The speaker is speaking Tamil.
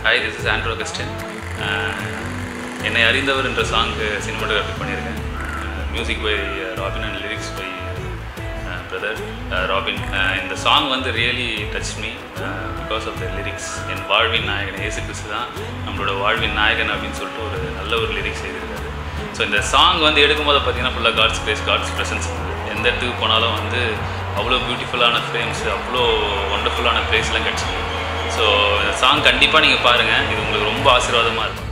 hi this is Andro Gustin என்னை அறிந்தவர் என்ற சாங்கு சினிமாட்டோகிராஃபி பண்ணியிருக்கேன் music by Robin and lyrics by brother Robin இந்த சாங் வந்து really touch me because of the lyrics என் வாழ்வின் நாயகன் இயேசு கிறிஸ்து தான் நம்மளோட வாழ்வின் நாயகன் அப்படின்னு சொல்லிட்டு ஒரு நல்ல ஒரு லிரிக்ஸ் எழுதியிருக்காரு ஸோ இந்த சாங் வந்து எடுக்கும்போது பார்த்தீங்கன்னா ஃபுல்லாக காட்ஸ் பிளேஸ் காட்ஸ் ப்ரெசன்ஸ் எந்த இடத்துக்கு போனாலும் வந்து அவ்வளோ பியூட்டிஃபுல்லான ஃப்ரேம்ஸ் அவ்வளோ ஒண்டர்ஃபுல்லான பிளேஸ்லாம் கிடச்சிது ஸோ இந்த சாங் கண்டிப்பாக நீங்கள் பாருங்கள் இது உங்களுக்கு ரொம்ப ஆசீர்வாதமாக இருக்கும்